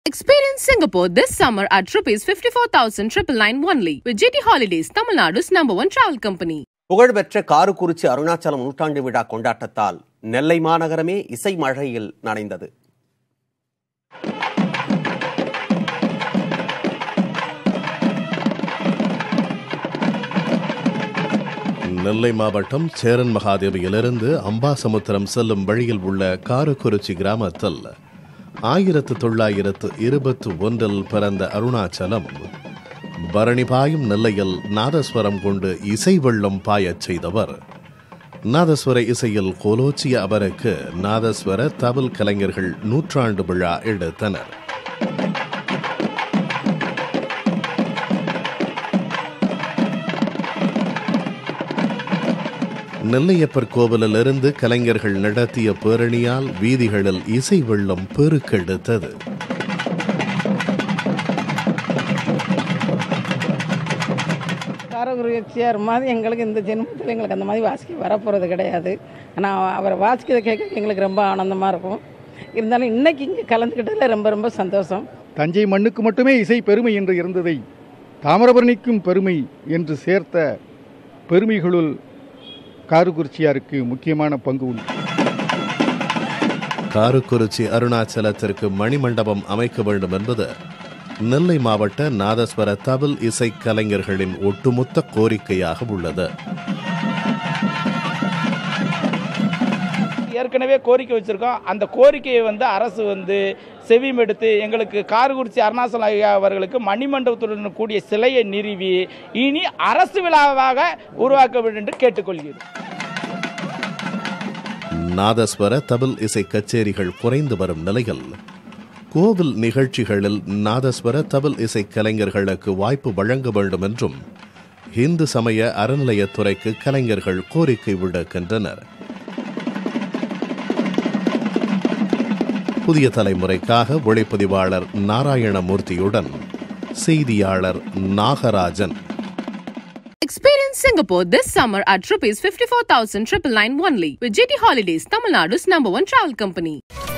Experience Singapore this summer at rupees 54,999 only with GT Holidays, Tamil Nadu's number one travel company. புகழ்பெற்ற காருக்குறிச்சி அருணாச்சலம் நூற்றாண்டு விழா கொண்டாட்டத்தால் நெல்லை மாநகரமே இசை மழையில் நனைந்தது நெல்லை மாவட்டம் சேரன் மகாதேவியிலிருந்து அம்பாசமுத்திரம் செல்லும் வழியில் உள்ள காரக்குறிச்சி கிராமத்தில் ஆயிரத்து தொள்ளாயிரத்து இருபத்து ஒன்றில் பிறந்த அருணாச்சலம் பரணி பாயும் நெல்லையில் நாதஸ்வரம் கொண்டு இசை வெள்ளம் பாயச் செய்தவர் நாதஸ்வர இசையில் கோலோச்சிய அவருக்கு நாதஸ்வர தவில் கலைஞர்கள் நூற்றாண்டு விழா எடுத்தனர் நெல்லையப்பர் கோவிலிலிருந்து கலைஞர்கள் நடத்திய பேரணியால் வீதிகளில் இசை வெள்ளம் பெருக்கெடுத்தது காரகுருச்சியார் மாதிரி எங்களுக்கு இந்த ஜென்மத்தில் எங்களுக்கு அந்த மாதிரி வாசிக்க வரப்போகிறது கிடையாது ஆனால் அவரை வாசிக்கிறத கேட்க எங்களுக்கு ரொம்ப ஆனந்தமாக இருக்கும் இருந்தாலும் இன்னைக்கு இங்கே கலந்துக்கிட்டதில் ரொம்ப ரொம்ப சந்தோஷம் தஞ்சை மண்ணுக்கு மட்டுமே இசை பெருமை என்று இருந்ததை தாமிரபரணிக்கும் பெருமை என்று சேர்த்த பெருமைகளுள் காரக்குறிச்சியாருக்கு முக்கியமான பங்கு உண்டு காரக்குறிச்சி அருணாச்சலத்திற்கு மணிமண்டபம் அமைக்க வேண்டும் என்பது நெல்லை மாவட்ட நாதஸ்வர தவில் இசை கலைஞர்களின் ஒட்டுமொத்த கோரிக்கையாக உள்ளது ஏற்கனவே கோரிக்கை வச்சிருக்கோம் அந்த கோரிக்கையை வந்து அரசு வந்து செவிமெடுத்து எங்களுக்கு காரக்குறிச்சி அருணாசல ஐயா அவர்களுக்கு மணிமண்டபத்துடன் கூடிய சிலையை நிறுவி இனி அரசு விழாவாக உருவாக்க வேண்டும் என்று கேட்டுக்கொள்கிறேன் நாதஸ்வர தவில் இசை கச்சேரிகள் குறைந்து வரும் நிலையில் கோவில் நிகழ்ச்சிகளில் நாதஸ்வர தவில் இசை கலைஞர்களுக்கு வாய்ப்பு வழங்க வேண்டும் என்றும் இந்து சமய அறநிலையத்துறைக்கு கலைஞர்கள் கோரிக்கை விடுக்கின்றனர் புதிய தலைமுறைக்காக ஒளிப்பதிவாளர் நாராயணமூர்த்தியுடன் செய்தியாளர் Nagarajan Experience Singapore this summer at rupees 54,999 only with GT Holidays, Tamil Nadu's number one travel company.